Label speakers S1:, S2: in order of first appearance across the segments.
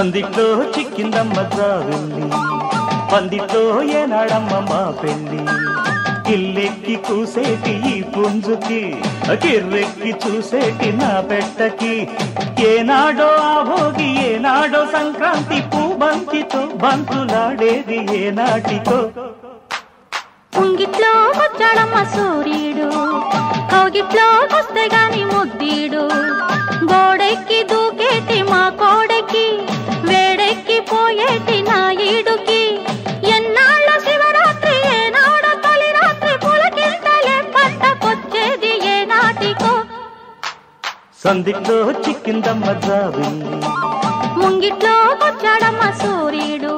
S1: సందిట్లో చిక్కిందమ్మ జావెల్లి పందిట్లో ఏనాడమ్మ మా పెళ్ళి ఇల్లెక్కి కూసేటి ఈ పుంజుకి కిర్రెక్కి చూసేటి నా పెట్టకి ఏనాడో ఆ భోగి ఏనాడో సంక్రాంతి పూబంతితో బంతులాడేది ఏనాటితో
S2: ఉంగిట్లో వచ్చాడమ్మ సూర్యుడు కౌగిట్లో వస్తే గాని ముద్దీడు గోడెక్కి దూకేటి మా కోడెక్కి వేడెక్కి పోయేటి నా ఈడుకి ఎన్నాళ్ళ శివరాత్రి ఏనాడో తొలి రాత్రి పులకింతలే పంటకొచ్చేది ఏ నాటికో
S1: సందిట్లో చిక్కిందమ్మ జావెల్లి
S2: ముంగిట్లో వచ్చాడమ్మ సూర్యుడు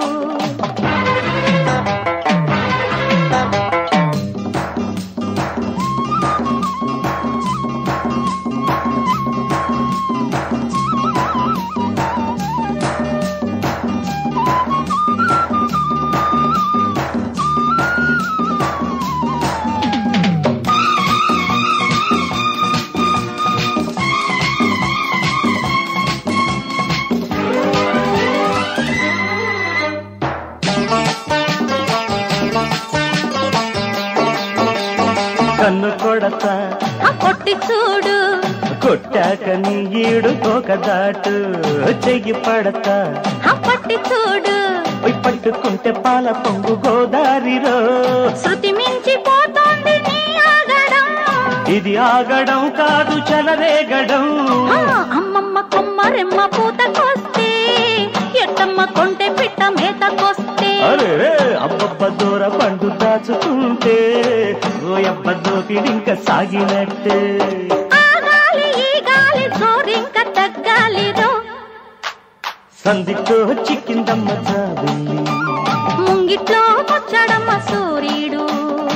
S1: కన్ను కొడతా
S2: ఆ కొట్టి చూడు
S1: కొట్టాక నీ ఈడు తోక దాటు చెయ్యి పడతా
S2: ఆ పట్టి చూడు
S1: పోయి పట్టుకుంటే పాల పొంగు గోదారిలో
S2: శృతి మించిపోతోంది నీ ఆగడం
S1: ఇది ఆగడం కాదు చలరేగడం
S2: ఆ, అమ్మమ్మ కొమ్మరెమ్మ పూతకొస్తే ఎట్టమ్మ కొంటె పిట్ట మేతకొస్తే
S1: అరే అబ్బబ్బ దూర పండు దాచుకుంటే ఓయబ్బ దోపిడింక సాగినట్టే
S2: ఆ గాలి ఈ గాలి జోరింక తగ్గాలిదో
S1: సందితో చిక్కిందమ్మ జాబిల్లి
S2: ముంగిట్లో వచ్చాడమ్మ సూర్యుడు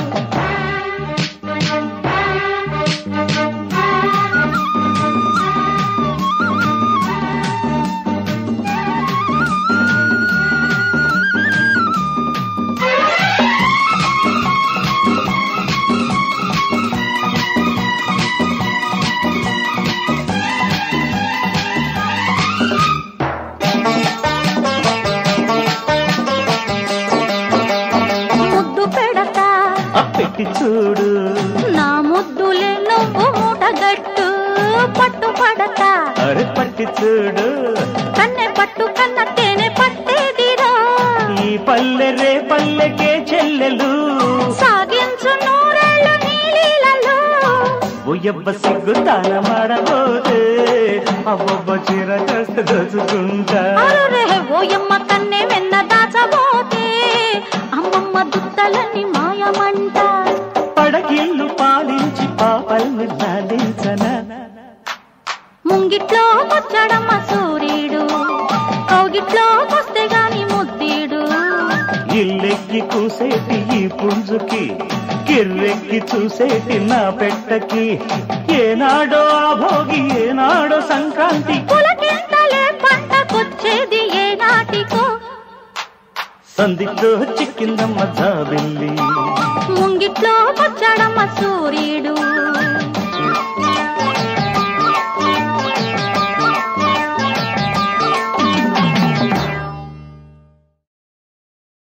S2: ముద్దు పెడతా
S1: ఆ పెట్టి చూడు
S2: నా ముద్దులే నువ్వు మూటగట్టు పట్టు పడతా
S1: అరే పట్టి చూడు
S2: కన్నె పట్టు కన్న తేనె పట్టేదిరా
S1: ఈ పల్లె రే పల్లెకే చెల్లెలు
S2: సాగించు నూరేళ్ళు నీలీలలో
S1: ఓయబ్బ సిగ్గు తాన మాడబోతే అబ్బబ్బ చీర కాస్త దోచుకుంటా
S2: అరురే ఓయమ్మ కన్నె వెన్న దాచబోతే అమ్మమ్మ దుత్తలని మాయమంట
S1: పడగిల్లు పాలించి పాపల్ని లాలించనా
S2: ముంగిట్లో వచ్చాడమ్మ సూర్యుడు కౌగిట్లో వస్తే గాని ముద్దీడు
S1: ఇల్లెక్కి కూసేటి ఈ పుంజుకి కిర్రెక్కి చూసేటి నా పెట్టకి ఏనాడో ఆ భోగి ఏనాడో సంక్రాంతి
S2: పులకింతలే పంటకొచ్చేది ఏ నాటికో
S1: సందిట్లో చిక్కిందమ్మ జాబిల్లి
S2: ముంగిట్లో వచ్చాడమ్మ సూర్యుడు